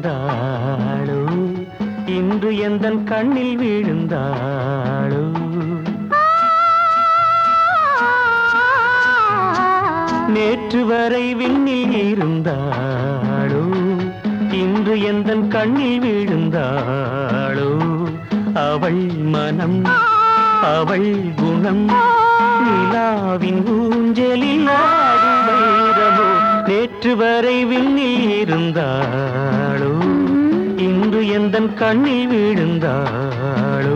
விழுந்தாளோ இன்று எந்தன் கண்ணில் விழுந்தாளோ நேற்று வரை விண்ணில் இருந்தாளோ இன்று எந்தன் கண்ணில் விழுந்தாளோ அவள் மனம் அவள் குணம் நிலாவின் ஊஞ்சலில் ஆடும் வைரமோ நேற்று வரை விண்ணில் இருந்தாளோ இன்று எந்தன் கண்ணில் விழுந்தாளோ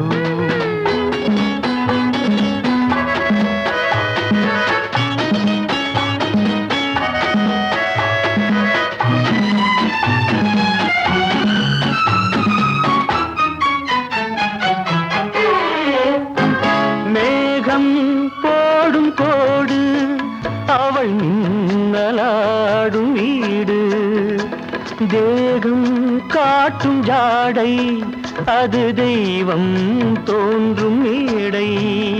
மேகம் போடும் கோடு அவள் மின்னலாடும் வீடு தேகம் காட்டும் ஜாடை அது தெய்வம் தோன்றும் மேடை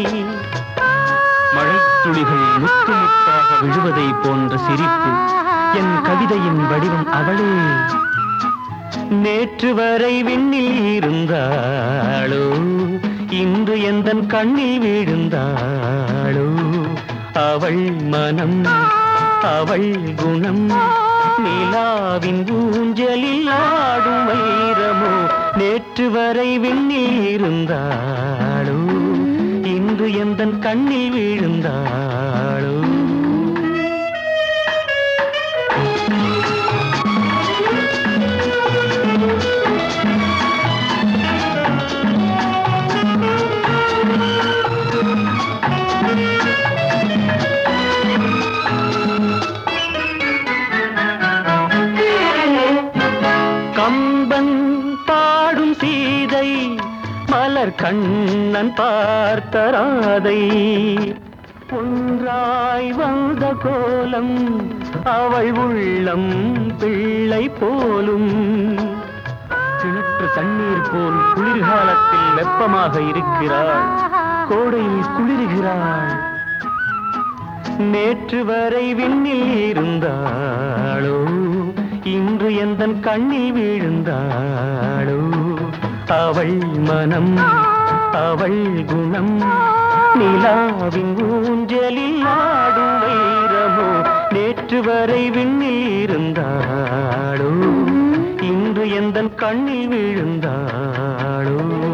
மழைத்துளிகள் முத்து முத்தாக விழுவதை போன்ற சிரிப்பு என் கவிதையின் வடிவம் அவளே நேற்று வரை விண்ணில் இருந்தாளோ இன்று எந்தன் கண்ணில் விழுந்தாளோ அவள் மனம் அவள் குணம் நிலாவின் ஊஞ்சலில் ஆடும் வைரமோ நேற்று வரை விண்ணில் இருந்தாளோ இன்று எந்தன் கண்ணில் விழுந்தாளோ கம்பன் பாடும் சீதை மலர் கண்ணன் பார்த்த ராதை ஒன்றாய் வந்த கோலம் அவள் உள்ளம் பிள்ளை போலும் கிணற்று தண்ணீர் போல் குளிர்காலத்தில் வெப்பமாக இருக்கிறாள் கோடையில் குளிர்கிறாள் நேற்று வரை விண்ணில் இருந்தாளோ இன்று எந்தன் கண்ணில் விழுந்தாளோ அவள் மனம் அவள் குணம் நிலாவின் ஊஞ்சலில் ஆடும் வைரமோ நேற்று வரை விண்ணில் இருந்தாளோ இன்று எந்தன் கண்ணில் விழுந்தாளோ